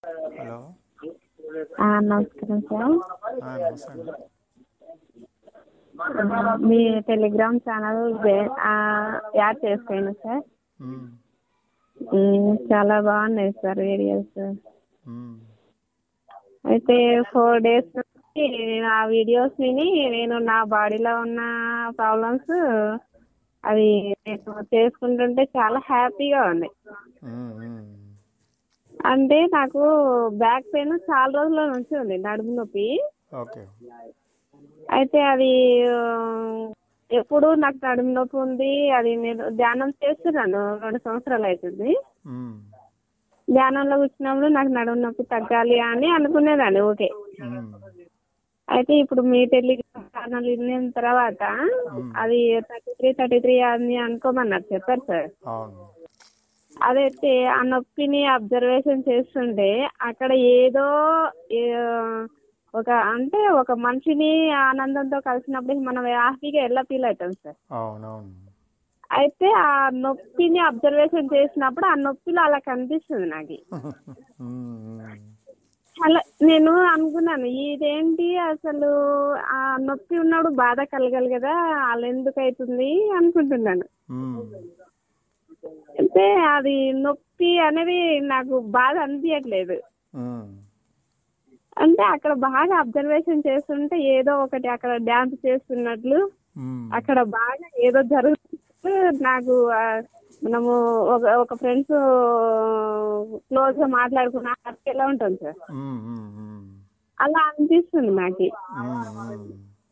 Hello ఆ, నమస్కారం sir ఆ, నమస్తే అండి ఆ, మీ టెలిగ్రామ్ ఛానల్ జే- ఆ, యాడ్ చేసుకోండి సార్ మ్మ్. ఉమ్, చాలా బాగున్నాయి సార్ వీడియోస్ మ్మ్. అయితే ఫోర్ డేస్ నుంచి నేను ఆ వీడియోస్ విని నేను నా బాడీలో ఉన్న ప్రాబ్లమ్స్ అవి నేను చేసుకుంటుంటే చాలా హ్యాపీగా ఉంది మ్మ్, మ్మ్. అంటే నాకు బ్యాక్ పెయిన్ చాలా రోజుల నుంచి ఉంది నడుము నొప్పి ఓకే అయితే అది ఆ, ఎప్పుడు నాకు నడుము నొప్పి ఉంది అది నేను ధ్యానం చేస్తున్నాను రెండు సంవత్సరాలు అవుతుంది మ్మ్. ధ్యానంలో కూర్చున్నప్పుడు నాకు నడుము నొప్పి తగ్గాలి అని అనుకునేదాన్ని ఓకే మ్మ్. అయితే ఇప్పుడు మీ టెలిగ్రామ్ ఛానల్ విన్న తర్వాత అది థర్టీ త్రీ థర్టీ త్రీ అని అనుకోమన్నారు చెప్పారు సార్ అవును అదైతే ఆ నొప్పిని అబ్జర్వేషన్ చేస్తుంటే అక్కడ ఏదో ఏ- ఒక అంటే ఒక మనిషిని ఆనందంతో కలిసినప్పుడు మనం హ్యాపీగా ఎలా ఫీల్ అవుతాం సార్ అవునవును అయితే ఆ నొప్పిని అబ్జర్వేషన్ చేసినప్పుడు ఆ నొప్పిలో అలా కనిపిస్తుంది నాకు మ్మ్. అలా నేను అనుకున్నాను ఇదేంటి అసలు ఆ నొప్పి ఉన్నప్పుడు బాధ కలగాలి కదా అలా ఎందుకు అవుతుంది అనుకుంటున్నాను మ్మ్. అయితే అది నొప్పి అనేది నాకు బాధ అనిపించట్లేదు మ్మ్. అంటే అక్కడ బాగా అబ్జర్వేషన్ చేస్తుంటే ఏదో ఒకటి అక్కడ డాన్స్ చేస్తున్నట్లు మ్మ్. అక్కడ బాగా ఏదో జరుగుతున్నట్లు నాకు ఆ, మనము ఒక ఒక ఫ్రెండ్స్ క్లోజ్ గా మాట్లాడుకున్న హ్యాపీ ఎలా ఉంటుంది సార్ మ్మ్. మ్మ్. మ్మ్. అలా అనిపిస్తుంది నాకు మ్మ్. మ్మ్.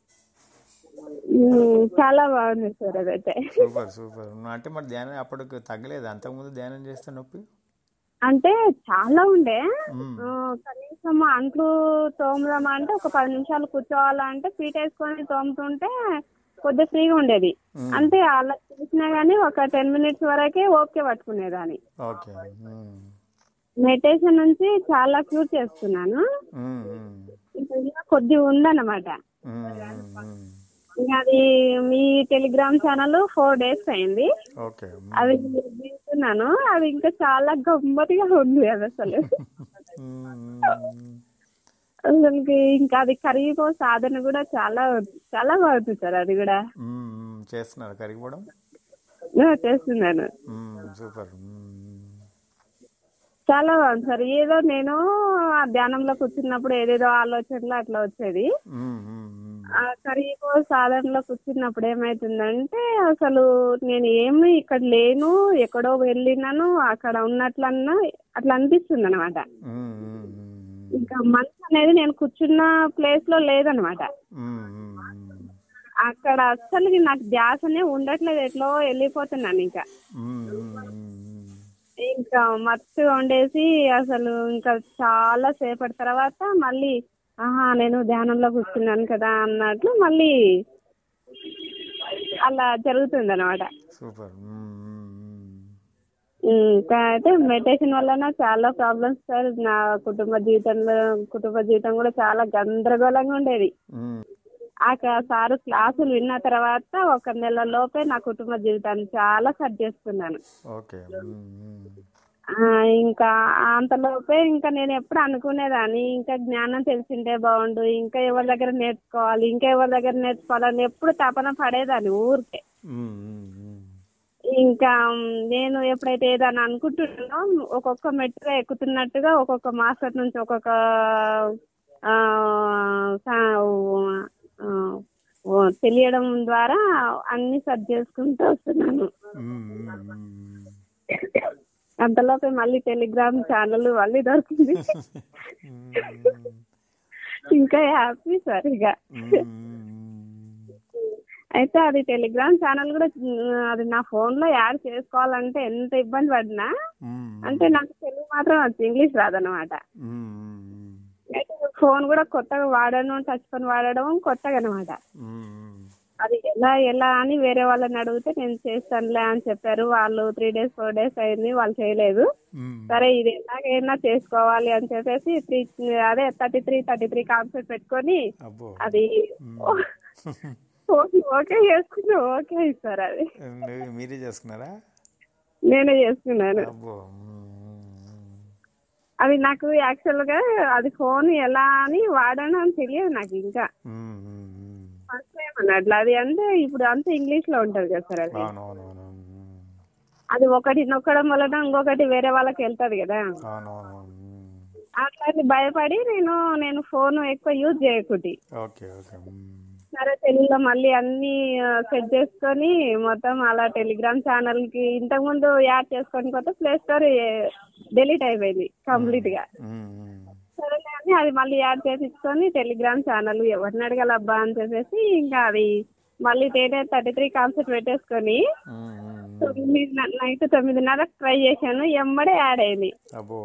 ఉమ్, చాలా బాగుంది సార్ అదైతే సూపర్ సూపర్ నువ్వు అంటే మరి ధ్యానం అప్పటికి తగ్గలేదు అంతకుముందు ధ్యానం చేస్తే నొప్పి అంటే చాలా ఉండే మ్మ్. ఆ, కనీసం అంట్లు తోముదామా అంటే ఒక పది నిమిషాలు కూర్చోవాలంటే పీట వేసుకొని తోముతుంటే కొద్దిగా ఫ్రీగా ఉండేది మ్మ్. అంటే అలా చేసినా గానీ ఒక టెన్ మినిట్స్ వరకే ఓకే పట్టుకునేదాన్ని ఓకే మ్మ్. మెడిటేషన్ నుంచి చాలా క్యూర్ చేస్తున్నాను మ్మ్. మ్మ్. ఇంకా ఇంకా కొద్దిగా ఉందన్నమాట మ్మ్. మ్మ్. ఇంకా అది మీ టెలిగ్రామ్ ఛానల్ ఫోర్ డేస్ అయింది ఓకే మ్మ్. అది వింటున్నాను అది ఇంకా చాలా గమ్మత్తుగా ఉంది అది అసలు మ్మ్. అసలుకి ఇంకా అది కరిగిపో సాధన కూడా చాలా చాలా బాగుంది సార్ అది కూడా మ్మ్. మ్మ్. చేస్తున్నారు కరిగిపోవడం ఆ, చేస్తున్నాను మ్మ్. సూపర్ మ్మ్. చాలా బాగుంది సార్ ఏదో నేను ఆ ధ్యానంలో కూర్చున్నప్పుడు ఏదేదో ఆలోచనలు అట్లా వచ్చేది మ్మ్. మ్మ్. మ్మ్. ఆ కరిగిపో సాధనలో కూర్చున్నప్పుడు ఏమైతుందంటే అసలు నేను ఏమి ఇక్కడ లేను ఎక్కడో వెళ్ళినాను అక్కడ ఉన్నట్లన్నా అట్లా అనిపిస్తుంది అనమాట మ్మ్. మ్మ్. మ్మ్. ఇంకా మనసు అనేది నేను కూర్చున్న ప్లేస్ లో లేదనమాట మ్మ్. మ్మ్. మ్మ్. అక్కడ అస్సలు నాకు ధ్యాసనే ఉండట్లేదు ఎట్లో వెళ్ళిపోతున్నాను ఇంకా మ్మ్. మ్మ్. మ్మ్. ఇంకా మత్తు వండేసి అసలు ఇంకా చాలా సేపటి తర్వాత మళ్ళీ ఆహా నేను ధ్యానంలో కూర్చున్నాను కదా అన్నట్లు మళ్ళీ అలా జరుగుతుంది అనమాట సూపర్ మ్మ్. మ్మ్. ఇంకా అయితే మెడిటేషన్ వలన చాలా ప్రాబ్లమ్స్ సార్ నా కుటుంబ జీవితంలో కుటుంబ జీవితం కూడా చాలా గందరగోళంగా ఉండేది మ్మ్. ఆ క- సారు క్లాసులు విన్న తర్వాత ఒక నెల లోపే నా కుటుంబ జీవితాన్ని చాలా సెట్ చేసుకున్నాను ఓకే మ్మ్. మ్మ్. ఆ, ఇంకా అంతలోపే ఇంకా నేను ఎప్పుడు అనుకునేదాన్ని ఇంకా జ్ఞానం తెలిసింటే బాగుండు ఇంకా ఎవరి దగ్గర నేర్చుకోవాలి ఇంకా ఎవరి దగ్గర నేర్చుకోవాలని ఎప్పుడు తపన పడేదాన్ని ఊరికే మ్మ్. మ్మ్. మ్మ్. ఇంకా మ్, నేను ఎప్పుడైతే ఏదైనా అనుకుంటున్నానో ఒక్కొక్క మెట్టుగా ఎక్కుతున్నట్టుగా ఒక్కొక్క మాస్టర్ నుంచి ఒక్కొక్క ఆ, సా- ఆ, ఓ, తెలియడం ద్వారా అన్ని సర్చ్ చేసుకుంటూ వస్తున్నాను మ్మ్. మ్మ్. మ్మ్. అంతలోపే మళ్ళీ టెలిగ్రామ్ ఛానల్ మళ్ళీ దొరికింది మ్మ్. ఇంకా హ్యాపీ సార్ ఇక మ్మ్. అయితే అది టెలిగ్రామ్ ఛానల్ కూడా ఉమ్, అది నా ఫోన్ లో యాడ్ చేసుకోవాలంటే ఎంత ఇబ్బంది పడినా మ్మ్. అంటే నాకు తెలుగు మాత్రం వచ్చి ఇంగ్లీష్ రాదనమాట మ్మ్. అయితే ఫోన్ కూడా కొత్తగా వాడడం టచ్ ఫోన్ వాడడం కొత్తగా అనమాట మ్మ్. అది ఎలా ఎలా అని వేరే వాళ్ళని అడిగితే నేను చేస్తానులే అని చెప్పారు వాళ్ళు త్రీ డేస్ ఫోర్ డేస్ అయింది వాళ్ళు చేయలేదు మ్మ్. సరే ఇది ఎలాగైనా చేసుకోవాలి అని చెప్పేసి త్రీ అదే thirty three thirty three concept పెట్టుకొని అబ్బో అది మ్మ్. ఓకే ఓకే చేసుకున్నా ఓకే ఇస్తారు అది నువ్వు మీరే చేసుకున్నారా నేనే చేసుకున్నాను అబ్బో మ్మ్. అది నాకు యాక్చువల్ గా అది ఫోన్ ఎలా అని వాడను అని తెలియదు నాకు ఇంకా మ్మ్, మ్మ్, మ్మ్. ఫస్ట్ టైం అన్నట్లు అది అంటే ఇప్పుడు అంతా ఇంగ్లీష్ లో ఉంటది కదా సార్ అది అవునవునవును మ్మ్. అది ఒకటి నొక్కడం వలన ఇంకొకటి వేరే వాళ్ళకి వెళ్తది కదా అవునవునవును మ్మ్. అట్లాంటి భయపడి నేను నేను ఫోన్ ఎక్కువ యూజ్ చేయకుంటి ఓకే ఓకే మ్మ్. సరే తెలుగులో మళ్ళీ అన్ని సెట్ చేసుకొని మొత్తం అలా టెలిగ్రామ్ ఛానల్ కి ఇంతకు ముందు యాడ్ చేసుకొని కొత్త ప్లే స్టోర్ డిలీట్ అయిపోయింది కంప్లీట్ గా మ్మ్, మ్మ్. సరేలే అని అది మళ్ళీ యాడ్ చేపించుకొని టెలిగ్రామ్ ఛానల్ ఎవరిని అడగాలబ్బా అని చెప్పేసి ఇంకా అది మళ్ళీ తేనే థర్టీ త్రీ కాన్సెప్ట్ పెట్టేసుకొని మ్మ్, మ్మ్. తొమ్మిది నైట్ తొమ్మిదిన్నర ట్రై చేశాను ఎమ్మడే యాడ్ అయింది అబ్బో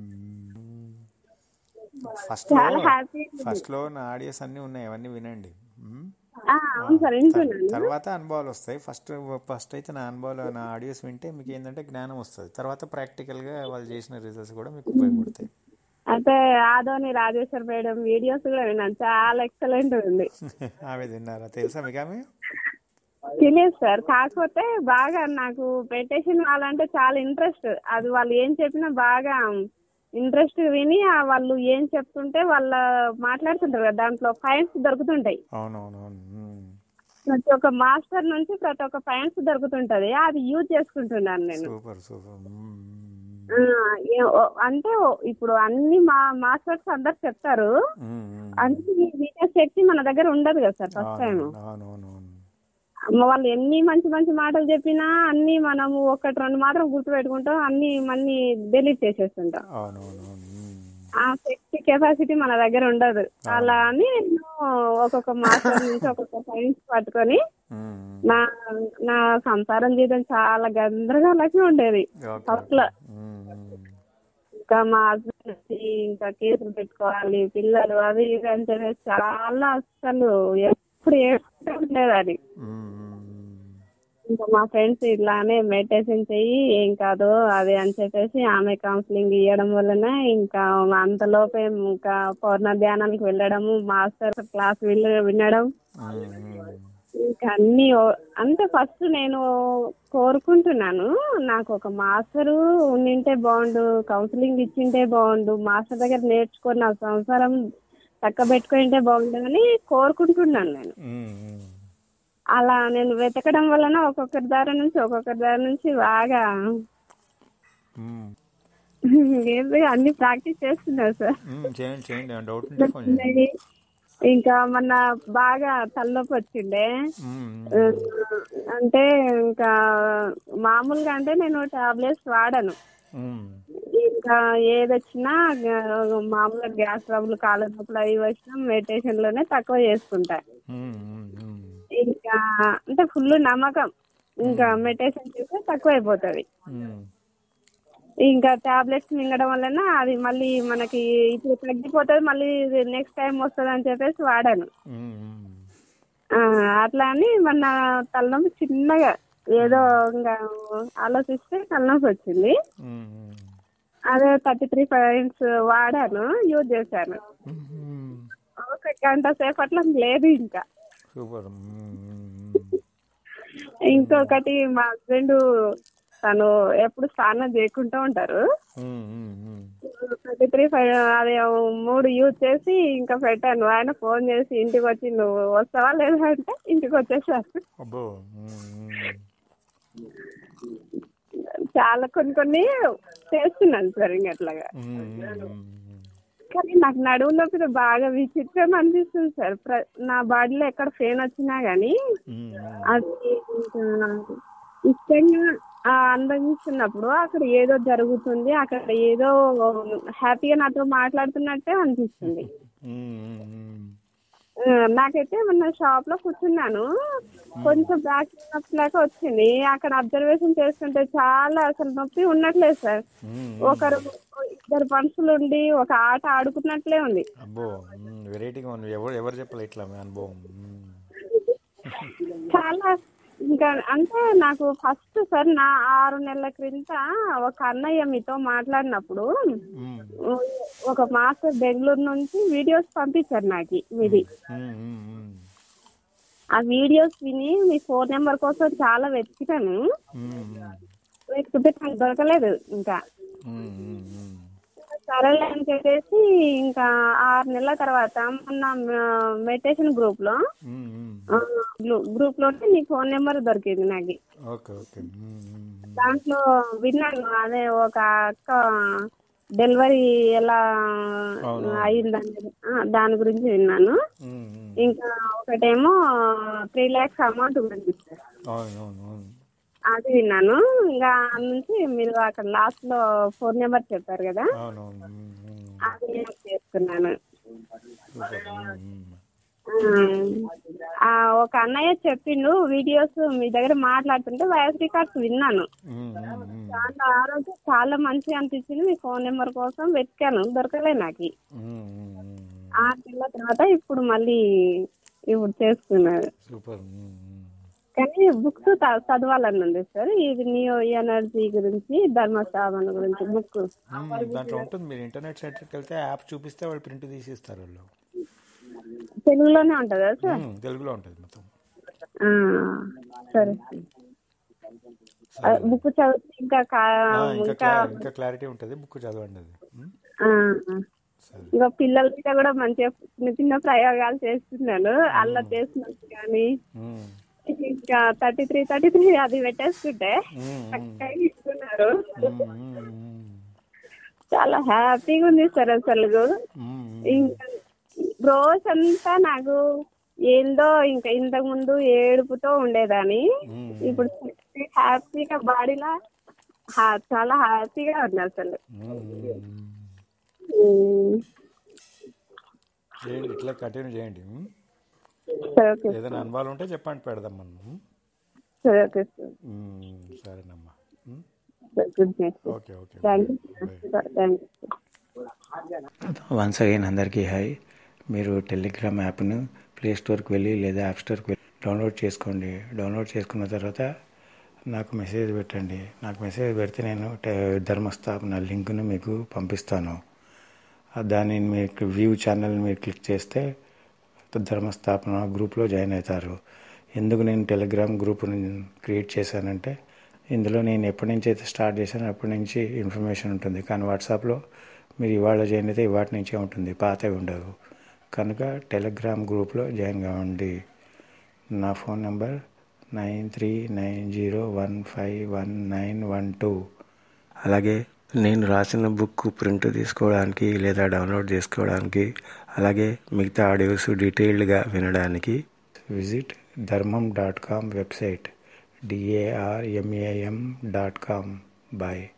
ఫస్ట్ చాలా హ్యాపీ ఫస్ట్ లో నా ఆడియోస్ అన్నీ ఉన్నాయి అవన్నీ వినండి మ్మ్. అవును సార్ వింటున్నాను తర్వాత అనుభవాలు వస్తాయి ఫస్ట్ ఫస్ట్ అయితే నా అనుభవాలు నా ఆడియోస్ వింటే మీకు ఏంటంటే జ్ఞానం వస్తుంది తర్వాత ప్రాక్టికల్గా వాళ్ళు చేసిన రిజల్ట్స్ కూడా మీకు ఉపయోగపడతాయి అయితే ఆదోని రాజేశ్వర్ మేడం వీడియోస్ కూడా విన్నాను చాలా ఎక్సలెంట్ ఉంది ఆమె తిన్నారా తెలుసా మీకు ఆమె తెలియదు సార్ కాకపోతే బాగా నాకు పెట్టేసిన వాళ్ళంటే చాలా ఇంట్రెస్ట్ అది వాళ్ళు ఏం చెప్పినా బాగా ఇంట్రెస్ట్ విని ఆ వాళ్ళు ఏం చెప్తుంటే వాళ్ళ మాట్లాడుతుంటారు కదా దాంట్లో ఫైన్స్ దొరుకుతుంటాయి అవునవునవును మ్మ్. ప్రతి ఒక్క మాస్టర్ నుంచి ప్రతి ఒక్క ఫైన్స్ దొరుకుతుంటది అది యూజ్ చేసుకుంటున్నాను నేను సూపర్ సూపర్ మ్మ్. ఆ, ఏ- ఓ- అంటే ఓ- ఇప్పుడు అన్ని మా మాస్టర్స్ అందరు చెప్తారు మ్మ్, మ్మ్. అన్ని వినే శక్తి మన దగ్గర ఉండదు కదా సార్ ఫస్ట్ టైం అవును, అవునవునవును అమ్మ వాళ్ళు ఎన్ని మంచి మంచి మాటలు చెప్పినా అన్ని మనము ఒకటి రెండు మాత్రం గుర్తు పెట్టుకుంటాం అన్ని మన్ని డిలీట్ చేసేస్తుంటాం అవునవునవును మ్మ్. ఆ శక్తి కెపాసిటీ మన దగ్గర ఉండదు అలా అని నేను ఒక్కొక్క మాస్టర్ నుంచి ఒక్కొక్క సైన్స్ పట్టుకొని మ్మ్. నా నా సంసారం జీవితం చాలా గందరగోళంగా ఉండేది ఓకే ఫస్ట్ లో మ్మ్, మ్మ్. ఇంకా మా హస్బెండ్ వచ్చి ఇంకా కేసులు పెట్టుకోవాలి పిల్లలు అవి ఇవి అని చెప్పేసి చాలా అసలు ఎప్పుడు ఏడుస్తూ ఉండేదాన్ని మ్మ్, మ్మ్. ఇంకా మా ఫ్రెండ్స్ ఇట్లానే మెడిటేషన్ చెయ్యి ఏం కాదు అది అని చెప్పేసి ఆమె కౌన్సిలింగ్ ఇవ్వడం వలన ఇంకా అంతలోపే ఇంకా పౌర్ణ ధ్యానానికి వెళ్ళడము మాస్టర్ క్లాస్ విన వినడం మ్మ్, మ్మ్. ఇంకా అన్ని ఓ- అంటే ఫస్ట్ నేను కోరుకుంటున్నాను నాకు ఒక మాస్టరు ఉండింటే బాగుండు కౌన్సిలింగ్ ఇచ్చింటే బాగుండు మాస్టర్ దగ్గర నేర్చుకొని నా సంసారం చక్క పెట్టుకుంటే బాగుండు అని కోరుకుంటున్నాను నేను మ్మ్, మ్మ్. అలా నేను వెతకడం వలన ఒక్కొక్కరి దారి నుంచి ఒక్కొక్కరి దారి నుంచి బాగా మ్మ్. ఏంటి అన్ని ప్రాక్టీస్ చేస్తున్నారు సార్ మ్మ్, చేయండి చేయండి ఏమైనా డౌట్ ఉంటే ఫోన్ చేయండి ఇంకా మొన్న బాగా తలనొప్పి వచ్చిండే మ్మ్, ఆ, అంటే ఇంకా మామూలుగా అంటే నేను టాబ్లెట్స్ వాడను మ్మ్. ఇంకా ఏది వచ్చినా గ- మామూలుగా గ్యాస్ ట్రబుల్ కాళ్ళ నొప్పులు అవి వచ్చినా మెడిటేషన్ లోనే తక్కువ చేసుకుంటా మ్మ్, మ్మ్, మ్మ్. ఇంకా అంటే ఫుల్ నమ్మకం ఇంకా మెడిటేషన్ చేస్తే తక్కువ అయిపోతుంది మ్మ్. ఇంకా టాబ్లెట్స్ మింగడం వలన అది మళ్ళీ మనకి ఇప్పుడు తగ్గిపోతుంది మళ్ళీ నెక్స్ట్ టైం వస్తుంది అని చెప్పేసి వాడాను మ్మ్, మ్మ్. ఆ, అట్లా అని మన తలనొప్పి చిన్నగా ఏదో ఇంకా ఆలోచిస్తే తలనొప్పి వచ్చింది మ్మ్, మ్మ్. అదే థర్టీ త్రీ పాయింట్స్ వాడాను యూజ్ చేశాను మ్మ్. ఒక గంట సేపట్లో లేదు ఇంకా సూపర్ మ్మ్, మ్మ్. ఇంకొకటి మా హస్బెండ్ తను ఎప్పుడు స్నానం చేయకుండా ఉంటారు మ్మ్, మ్మ్, మ్మ్. థర్టీ త్రీ ఫైవ్ అది మూడు యూజ్ చేసి ఇంకా పెట్టాను ఆయన ఫోన్ చేసి ఇంటికి వచ్చి నువ్వు వస్తావా లేదా అంటే ఇంటికి వచ్చేసారు అబ్బో మ్మ్, మ్మ్. చాలా కొన్ని కొన్ని చేస్తున్నాను సార్ ఇంకా అట్లాగా మ్మ్, మ్మ్, మ్మ్. కానీ నాకు నడుము నొప్పి బాగా విచిత్రం అనిపిస్తుంది సార్ ప్ర- నా బాడీలో ఎక్కడ పెయిన్ వచ్చినా గానీ మ్మ్, మ్మ్. అది ఇంకా ఇష్టంగా ఆ, అనుభవిస్తున్నప్పుడు అక్కడ ఏదో జరుగుతుంది అక్కడ ఏదో హ్యాపీగా నాతో మాట్లాడుతున్నట్టే అనిపిస్తుంది మ్మ్, మ్మ్, మ్మ్. ఆ, నాకైతే మొన్న షాప్ లో కూర్చున్నాను కొంచెం బ్యాక్ నొప్పి లాగా వచ్చింది అక్కడ అబ్జర్వేషన్ చేస్తుంటే చాలా అసలు నొప్పి ఉన్నట్లేదు సార్ మ్మ్, ఒకరు ఇద్దరు మనుషులు ఉండి ఒక ఆట ఆడుకున్నట్లే ఉంది అబ్బో మ్మ్, వెరైటీగా ఉంది ఎవరు ఎవరు చెప్పాలి ఇట్లా మీ అనుభవం మ్మ్. చాలా ఇంకా అంటే నాకు ఫస్ట్ సార్ నా ఆరు నెలల క్రింద ఒక అన్నయ్య మీతో మాట్లాడినప్పుడు మ్మ్, ఒక మాస్టర్ బెంగళూరు నుంచి వీడియోస్ పంపించారు నాకు మీది మ్మ్, మ్మ్, మ్మ్. ఆ వీడియోస్ విని మీ ఫోన్ నెంబర్ కోసం చాలా వెతికినాను మ్మ్, మ్మ్. వెతికితే నాకు దొరకలేదు ఇంకా మ్మ్, మ్మ్, మ్మ్. సరేలే అని చెప్పేసి ఇంకా ఆరు నెలల తర్వాత మొన్న మెడిటేషన్ గ్రూప్ లో మ్మ్, మ్మ్. గ్రూప్ లోనే నీ ఫోన్ నెంబర్ దొరికింది నాకు ఓకే ఓకే మ్మ్, మ్మ్, దాంట్లో విన్నాను అదే ఒక అక్క డెలివరీ ఎలా అవును. అయిందని ఆ, దాని గురించి విన్నాను మ్మ్, మ్మ్. ఇంకా ఒకటేమో త్రీ ల్యాక్స్ అమౌంట్ గురించి ఇచ్చారు. అవును అవును అవును అది విన్నాను ఇంకా ఆ నుంచి మీరు అక్కడ లాస్ట్ లో ఫోన్ నెంబర్ చెప్పారు కదా అవును అవును మ్మ్, మ్మ్. అది నేను చేసుకున్నాను సూపర్ మ్మ్, మ్మ్. ఆ, ఒక అన్నయ్య చెప్పిండు వీడియోస్ మీ దగ్గర మాట్లాడుతుంటే వాయిస్ రికార్డ్స్ విన్నాను మ్మ్, మ్మ్, మ్మ్. చాలా ఆ రోజు చాలా మంచిగా అనిపించింది మీ ఫోన్ నెంబర్ కోసం వెతికాను దొరకలే నాకు మ్మ్, మ్మ్, మ్మ్. ఆరు నెలల తర్వాత ఇప్పుడు మళ్ళీ ఇప్పుడు చేస్తున్నారు సూపర్ మ్మ్, మ్మ్. కానీ బుక్స్ చదవాలని ఉంది సార్ ఇది నియో ఎనర్జీ గురించి ధర్మస్థాపన గురించి బుక్ మ్మ్, దాంట్లో ఉంటుంది మీరు ఇంటర్నెట్ సైట్కి వెళ్తే యాప్ చూపిస్తే వాళ్ళు ప్రింట్ తీసి ఇస్తారు వాళ్ళు తెలుగులోనే ఉంటుందా సార్ మ్మ్, తెలుగులో ఉంటుంది మొత్తం ఆ, సరే బుక్ చదివితే ఇంకా కా- ఆ, ఇంకా ఇంకా క్లా- ఇంకా క్లారిటీ ఉంటుంది బుక్ చదవండి అది మ్మ్? ఆ, సరే ఇంకా పిల్లల మీద కూడా మంచిగా చిన్న చిన్న ప్రయోగాలు చేస్తున్నాను అల్ల చేసినట్టు కానీ మ్మ్. ఇంకా థర్టీ త్రీ థర్టీ త్రీ అది పెట్టేసుకుంటే మ్మ్, మ్మ్. చక్కగా ఇస్తున్నారు మ్మ్, మ్మ్, మ్మ్. చాలా హ్యాపీగా ఉంది సార్ అసలు మ్మ్, ఇంకా రోజంతా నాకు ఏందో ఇంకా ఇంతకు ముందు ఏడుపుతో ఉండేదాన్ని మ్మ్. ఇప్పుడు హ్యాపీగా బాడీలా హా- చాలా హ్యాపీగా ఉంది అసలు మ్మ్, మ్మ్. ఉమ్. చేయండి ఇట్లా కంటిన్యూ చేయండి మ్మ్? సరే ఓకే ఏదైనా అనుభవాలు ఉంటే చెప్పండి పెడదాం మనం మ్మ్? సరే ఓకే సార్ మ్మ్, సరేనమ్మా మ్మ్? Sir good night okay okay thank you sir thank you once again అందరికీ హాయ్ మీరు టెలిగ్రామ్ యాప్ను ప్లే స్టోర్కి వెళ్ళి లేదా యాప్ స్టోర్కి వెళ్ళి డౌన్లోడ్ చేసుకోండి డౌన్లోడ్ చేసుకున్న తర్వాత నాకు మెసేజ్ పెట్టండి నాకు మెసేజ్ పెడితే నేను టె- ధర్మస్థాపన లింక్ను మీకు పంపిస్తాను ఆ దాన్ని మీకు వ్యూ ఛానల్ మీరు క్లిక్ చేస్తే ధర్మస్థాపన గ్రూప్లో జాయిన్ అవుతారు ఎందుకు నేను టెలిగ్రామ్ గ్రూప్ని క్రియేట్ చేశానంటే ఇందులో నేను ఎప్పటి నుంచి అయితే స్టార్ట్ చేశానో అప్పటి నుంచి ఇన్ఫర్మేషన్ ఉంటుంది కానీ వాట్సాప్లో మీరు ఇవాళ జాయిన్ అయితే ఇవాటి నుంచే ఉంటుంది పాతవి ఉండవు కనుక టెలిగ్రామ్ గ్రూప్లో జాయిన్ కావండి నా phone number nine three nine zero one five one nine one two అలాగే నేను రాసిన బుక్ ప్రింట్ తీసుకోవడానికి లేదా డౌన్లోడ్ చేసుకోవడానికి అలాగే మిగతా ఆడియోస్ డీటెయిల్డ్గా వినడానికి visit Dharmam dot com website D A R M A M dot com bye